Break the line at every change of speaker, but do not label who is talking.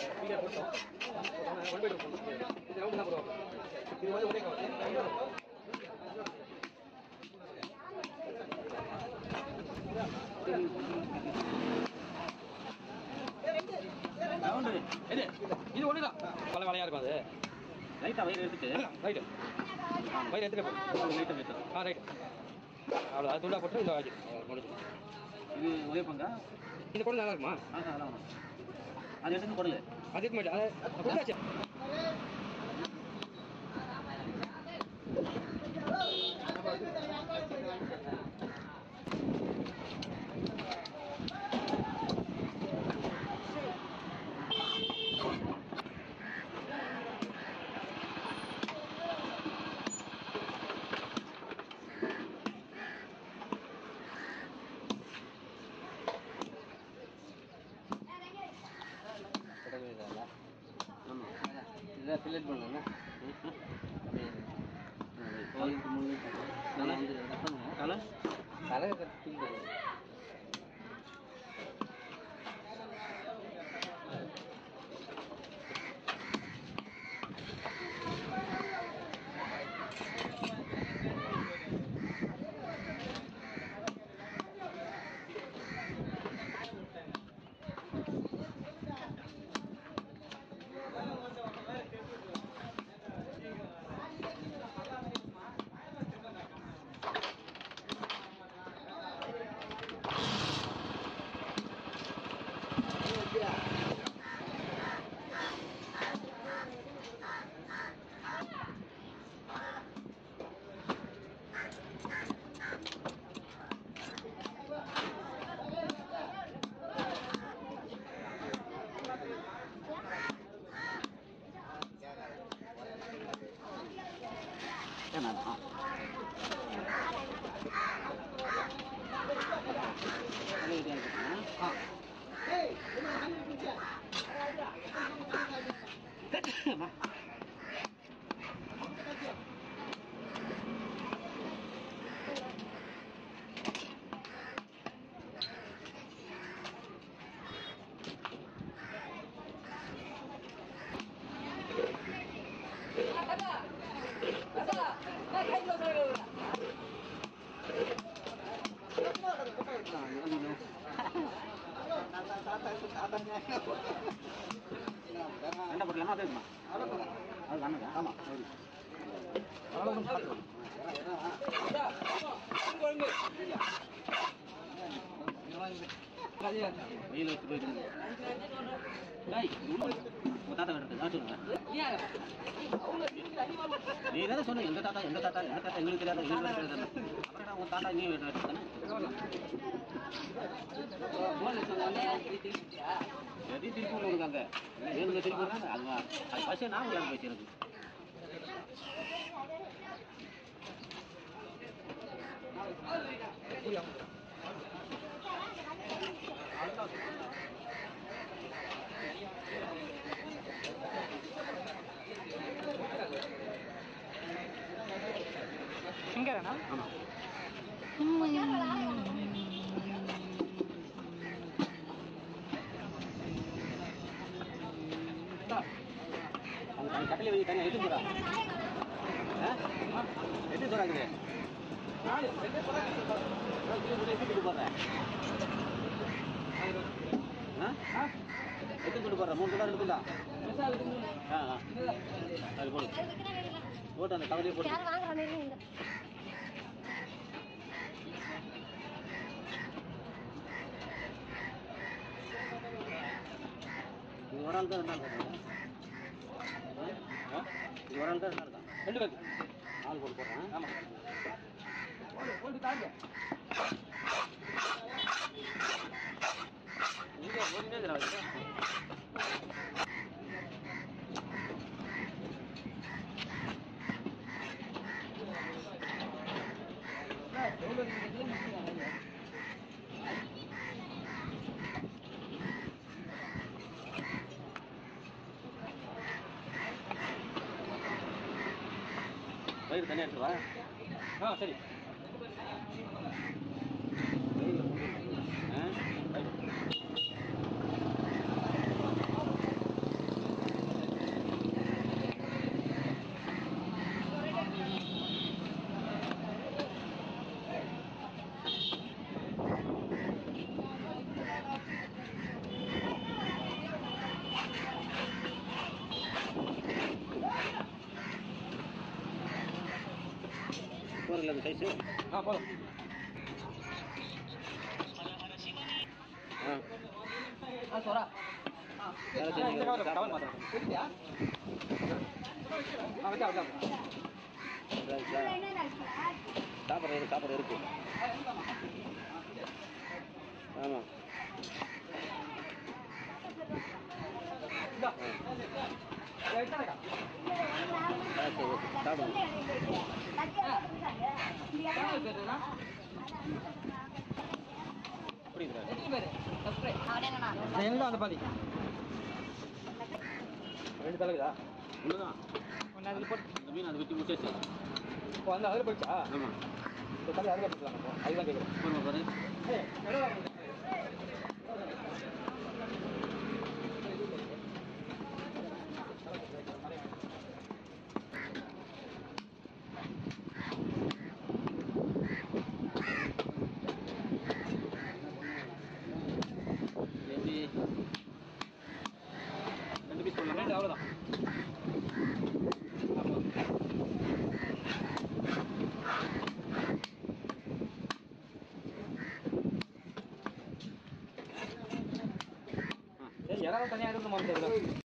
இங்கே போட்டோம் one by two போட்டோம் இது ரவுண்டு தான் போடுவோம் இது வந்து ஒரே கவர் இது இது ஒன்று தான் பல வலையாக இருக்கும் அது
லைட்டாக வயிறு எடுத்துட்டு
ரைட்டு வயிறு எடுத்துக்க
லைட்டாக வைத்தோம்
ஆ ரைட் அவ்வளோ அது துண்டா போட்டு இந்த வாஜி முடிச்சு
இது ஒரே பங்கா
இந்த குடல் நல்லா இருக்குமா
ஆ அதெல்லாம் வேணாம் அது எடுத்து கொடுங்க
அது இருக்க மாட்டேன் அதை கொடுத்தாச்சு
ஆமாம் இதை ஃபில்லட் பண்ணல தலை தலை கட்டி ரெண்டா போடலாமா அது இருக்குமா அது தானே ஆமாம் வெயில் வச்சு போயிட்டு டேய், உள்ள உங்க தாத்தா கிட்ட தான் சொல்லுங்க நீ தானே சொன்ன எங்க தாத்தா எங்க தாத்தா எங்க தாத்தா எங்களுக்கு தெரியாத எங்களுக்கு தெரியாத அப்புறம் என்ன உங்க தாத்தா நீ தானே எதி திருப்பி கொடுக்காங்க வேணுங்க திருப்பி கொடுக்காங்க அது அது பசங்க நான் விளையாட போச்சு எனக்கு ஆமா அவங்க கட்டளை வழி தனியாக எட்டு போறா எட்டு போறாங்க எட்டு போடுறேன் எட்டு கொண்டு போடுறேன் மூணு கூட ரெண்டு குண்டா ஆ ஆ அது போடு போட்டு அந்த கவலையை போட்டு
யார் வாங்குறானே இல்ல
இது ஒரு ஆள் தான் ரெண்டு ஆள் போடுறீங்க ஆ? இது ஒரு ஆள் தான் ரெண்டு ஆள் தான்
ரெண்டு பேருக்கு
ஆள் போட்டு போடுறேன்
ஆமாம் போட்டு தாங்க
இங்கே ஒன்றுமே தெரியாது வயிறு தனியாக எடுத்து வா
ஆ சரி
ஆ போதும் அந்த சைஸு
ஆ போதும்
ஆ
ஆ சொரா
வேலை
இந்த
செஞ்சு
கவர் கவர்
சாப்பிடுங்க.
மாத்திரம் வச்சிட்டியா ஆ வச்சா வச்சா
சாப்பிட்ற இருக்கு சாப்பிட்ற இருக்கு ஆமாம்
இந்தா எடுத்தானக்கா
சரி ஓகே சாப்பிடுங்க புரியுது
எங்க அந்த பாதி ரெண்டு தலைக்குதா
இவ்வளோதான்
ஒன்று அதில் போட்டு
இந்த மீன் அதை வெட்டி முடிச்சாச்சு
இப்போ வந்து அதில் போயிடுச்சா
ஆமாம்
இந்த தலை அதில் போட்டுக்கலாம் நம்ம அதுதான் கேட்குறேன்
போடுமா பாரு
ஏய், எவ்வளோ வரும்?
இது எப்படி ரெண்டு பீஸ்
ரெண்டு
போடலாமா
அவ்வளோதான்
ஆ
ஏய், இறால் தனியாக இருந்து மாதிரி தெரியல